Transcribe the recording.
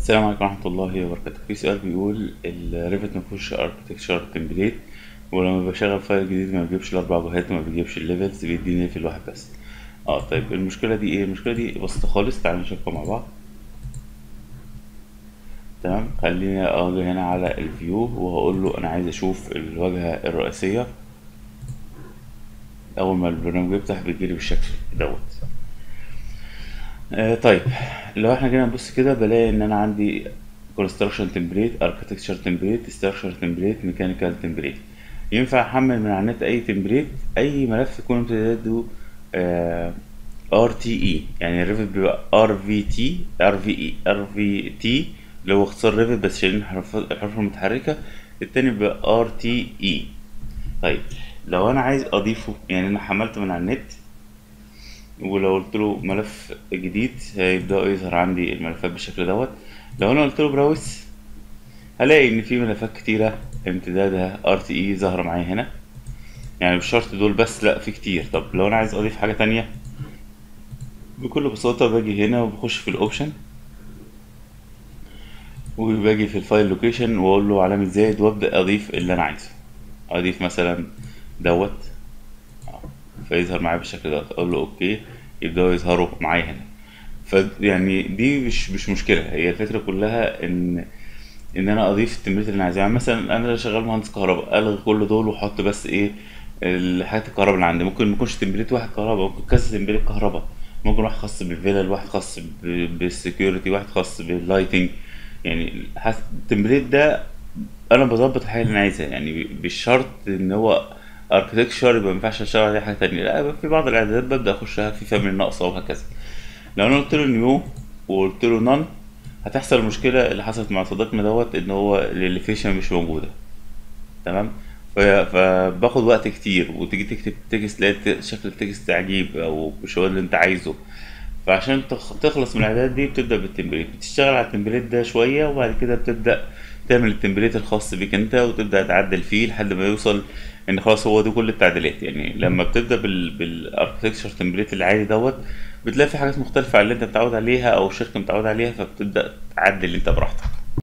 السلام عليكم ورحمة الله وبركاته في سؤال بيقول الريفت مفيهوش اركتكشر تمبليت ولما بشغل فايل جديد ما بيجيبش الأربع جهات وما بيجيبش الليفلز بيديني ليفل واحد بس اه طيب المشكلة دي ايه؟ المشكلة دي بسيطة خالص تعالوا نشوفها مع بعض تمام خليني اجي هنا على الفيو وهقول له انا عايز اشوف الواجهة الرئيسية اول ما البرنامج يفتح بيجيلي بالشكل دوت آه طيب لو احنا جينا نبص كده بلاقي ان انا عندي construction template architecture template structure template mechanical template ينفع احمل من على النت اي تمبليت اي ملف يكون امتداده آه RTE يعني الريفت بيبقى RVT RVE RVT اللي هو اختصار ريفت بس شايلين الحروف الحروف المتحركة التاني بيبقى RTE طيب لو انا عايز اضيفه يعني انا حملته من على النت ولو قلت له ملف جديد هيبدأ يظهر عندي الملفات بالشكل دوت لو انا قلت له براوس هلاقي ان في ملفات كتيرة امتدادها ار تي اي ظاهرة معايا هنا يعني مش شرط دول بس لا في كتير طب لو انا عايز اضيف حاجة تانية بكل بساطة باجي هنا وبخش في الاوبشن وباجي في الفايل لوكيشن واقول له علامة زائد وابدأ اضيف اللي انا عايزه اضيف مثلا دوت فيظهر معايا بالشكل ده اقول له اوكي يبداوا يظهروا معايا هنا ف يعني دي مش مش مشكله هي الفكره كلها ان ان انا اضيف التمريت اللي انا عايزها يعني مثلا انا شغال مهندس كهرباء الغي كل دول واحط بس ايه الحاجات الكهرباء اللي عندي ممكن ما يكونش تمريت واحد كهرباء ممكن كذا تمريت كهرباء ممكن واحد خاص بالفيلل واحد خاص بالسكيورتي واحد خاص باللايتنج يعني التمريت ده انا بظبط الحاجه اللي انا عايزها يعني مش شرط ان هو اركتكشر يبقى ما ينفعش اشتغل عليه حاجه تانية لا في بعض الاعدادات ببدا اخشها في فاميلي ناقصه وهكذا لو انا قلت له نيو وقلت له نون هتحصل المشكله اللي حصلت مع صديقنا دوت ان هو الاليفيشن مش موجوده تمام فباخد وقت كتير وتيجي تكتب تكست تلاقي شكل التكست عجيب او مش هو اللي انت عايزه فعشان تخلص من الاعدادات دي بتبدا بالتمبليت بتشتغل على التمبليت ده شويه وبعد كده بتبدا تعمل التمبليت الخاص بيك انت وتبدا تعدل فيه لحد ما يوصل ان خلاص هو دي كل التعديلات يعني لما بتبدا بال بالاركتكشر تمبليت العادي دوت بتلاقي في حاجات مختلفه عن اللي انت متعود عليها او الشركه متعود عليها فبتبدا تعدل انت براحتك